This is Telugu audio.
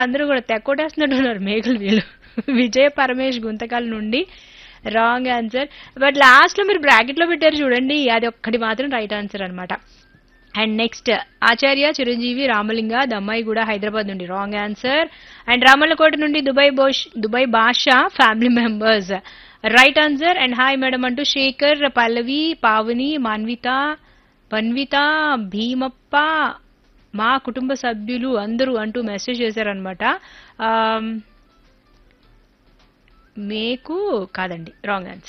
అందరూ కూడా తెక్కొట్టేస్తున్నట్టున్నారు మేఘలు వీళ్ళు విజయ పరమేష్ గుంతకాల నుండి రాంగ్ ఆన్సర్ బట్ లాస్ట్ లో మీరు బ్రాకెట్ లో పెట్టారు చూడండి అది ఒక్కటి మాత్రం రైట్ ఆన్సర్ అన్నమాట అండ్ నెక్స్ట్ ఆచార్య చిరంజీవి రామలింగ దమ్మాయి కూడా హైదరాబాద్ నుండి రాంగ్ ఆన్సర్ అండ్ రామల్లకోట నుండి దుబాయ్ బోష్ Dubai Basha family members right answer and hi madam అంటూ శేఖర్ పల్లవి పావని మాన్విత పన్విత భీమప్ప మా కుటుంబ సభ్యులు అందరూ అంటూ మెసేజ్ చేశారనమాట మేకు కాదండి రాంగ్ ఆన్సర్